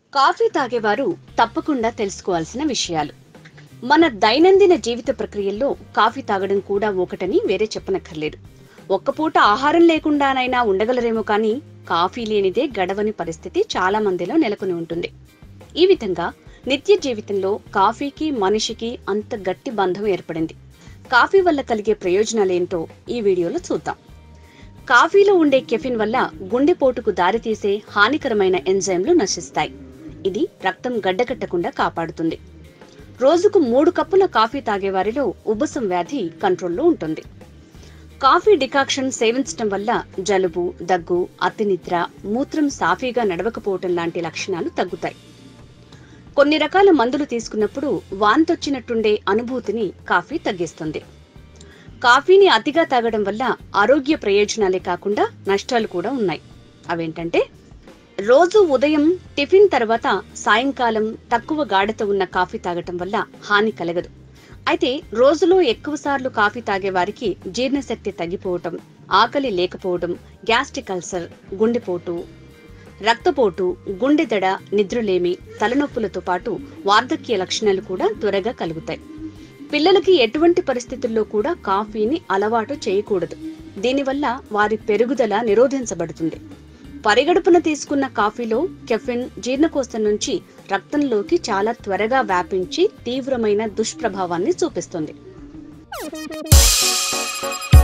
coffee తాగేవారు తప్పకుండా తెలుసుకోవాల్సిన విషయాలు మన దైనందిన జీవిత ప్రక్రియల్లో కాఫీ తాగడం కూడా ఒకటని వేరే చెప్పనక్కర్లేదు ఒక్క పూట ఆహారం లేకుండానైనా ఉండగలరేమో కానీ కాఫీ లేనిదే గడవని పరిస్థితి చాలా మందిలో నెలకొని ఉంటుంది ఈ విధంగా నిత్య జీవితంలో కాఫీకి మనిషికి అంత గట్టి బంధం ఏర్పడింది కాఫీ వల్ల కలిగే ప్రయోజనాలేంటో ఈ వీడియోలో చూద్దాం కాఫీలో ఉండే కెఫిన్ వల్ల గుండెపోటుకు దారితీసే హానికరమైన ఎంజైమ్లు నశిస్తాయి ఇది రక్తం గడ్డకట్టకుండా కాపాడుతుంది రోజుకు మూడు కప్పుల కాఫీ తాగేవారిలో ఉబ్బసం వ్యాధి కంట్రోల్లో ఉంటుంది కాఫీ డికాక్షన్ సేవించటం వల్ల జలుబు దగ్గు అతినిద్ర మూత్రం సాఫీగా నడవకపోవటం లాంటి లక్షణాలు తగ్గుతాయి కొన్ని రకాల మందులు తీసుకున్నప్పుడు వాంతొచ్చినట్టుండే అనుభూతిని కాఫీ తగ్గిస్తుంది కాఫీని అతిగా తాగడం వల్ల ఆరోగ్య ప్రయోజనాలే కాకుండా నష్టాలు కూడా ఉన్నాయి అవేంటంటే రోజు ఉదయం టిఫిన్ తర్వాత సాయంకాలం తక్కువ గాఢత ఉన్న కాఫీ తాగటం వల్ల హాని కలగదు అయితే రోజులో ఎక్కువ సార్లు కాఫీ తాగే వారికి జీర్ణశక్తి తగ్గిపోవటం ఆకలి లేకపోవడం గ్యాస్ట్రిక్ అల్సర్ గుండెపోటు రక్తపోటు గుండెదడ నిద్రలేమి తలనొప్పులతో పాటు వార్ధక్య లక్షణాలు కూడా త్వరగా కలుగుతాయి పిల్లలకి ఎటువంటి పరిస్థితుల్లో కూడా కాఫీని అలవాటు చేయకూడదు దీనివల్ల వారి పెరుగుదల నిరోధించబడుతుంది పరిగడుపున తీసుకున్న కాఫీలో కెఫిన్ జీర్ణకోశం నుంచి రక్తంలోకి చాలా త్వరగా వ్యాపించి తీవ్రమైన దుష్ప్రభావాన్ని చూపిస్తుంది